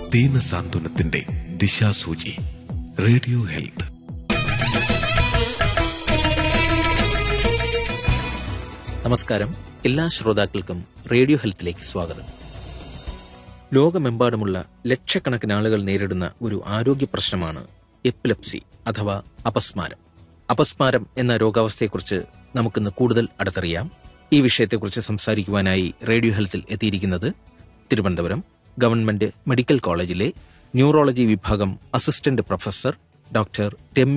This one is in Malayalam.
ദീന സാന്ത്വനത്തിന്റെ ദിശാസൂചി റേഡിയോ ഹെൽത്ത് നമസ്കാരം എല്ലാ ശ്രോതാക്കൾക്കും റേഡിയോ ഹെൽത്തിലേക്ക് സ്വാഗതം ലോകമെമ്പാടുമുള്ള ലക്ഷക്കണക്കിന് ആളുകൾ നേരിടുന്ന ഒരു ആരോഗ്യ പ്രശ്നമാണ് എപ്പിലെപ്സി അഥവാ അപസ്മാരം അപസ്മാരം എന്ന രോഗാവസ്ഥയെക്കുറിച്ച് നമുക്കിന്ന് കൂടുതൽ അടുത്തറിയാം ഈ വിഷയത്തെക്കുറിച്ച് സംസാരിക്കുവാനായി റേഡിയോ ഹെൽത്തിൽ എത്തിയിരിക്കുന്നത് തിരുവനന്തപുരം ഗവൺമെന്റ് മെഡിക്കൽ കോളേജിലെ ന്യൂറോളജി വിഭാഗം അസിസ്റ്റന്റ് പ്രൊഫസർ ഡോക്ടർ രമ്യ